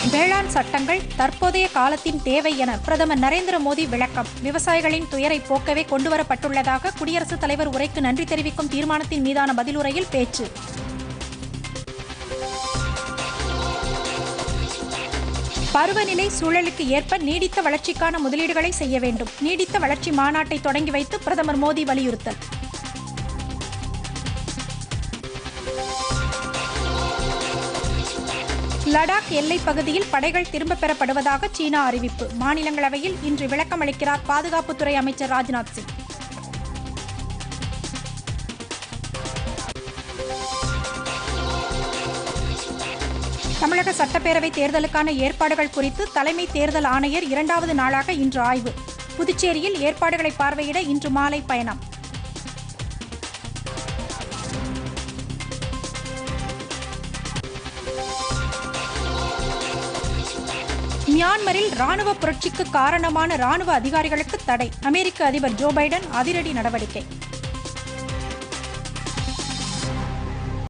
வேளாண் சட்டங்கள் தற்போதைய காலத்தின் தேவை என பிரதமர் நரேந்திர மோடி விளக்கம் விவசாயிகளின் துயரை போக்கவே கொண்டுவரப்பட்டுள்ளதாக குடியரசுத் தலைவர் உரைக்கு நன்றி தெரிவிக்கும் தீர்மானத்தின் மீதான பதிலுரையில் பேச்சு பருவநிலை சூழலுக்கு ஏற்ப நீடித்த வளர்ச்சிக்கான முதலீடுகளை செய்ய வேண்டும் நீடித்த வளர்ச்சி மாநாட்டை தொடங்கி வைத்து பிரதமர் மோடி வலியுறுத்தல் லடாக் எல்லைப் பகுதியில் படைகள் திரும்பப் பெறப்படுவதாக சீனா அறிவிப்பு மாநிலங்களவையில் இன்று விளக்கம் அளிக்கிறார் பாதுகாப்புத்துறை அமைச்சர் ராஜ்நாத் சிங் தமிழக சட்டப்பேரவை தேர்தலுக்கான ஏற்பாடுகள் குறித்து தலைமை தேர்தல் ஆணையர் இரண்டாவது நாளாக இன்று ஆய்வு புதுச்சேரியில் ஏற்பாடுகளை பார்வையிட இன்று மாலை பயணம் மியான்மரில் ராணுவ புரட்சிக்கு காரணமான ராணுவ அதிகாரிகளுக்கு தடை அமெரிக்க அதிபர் ஜோ பைடன் அதிரடி நடவடிக்கை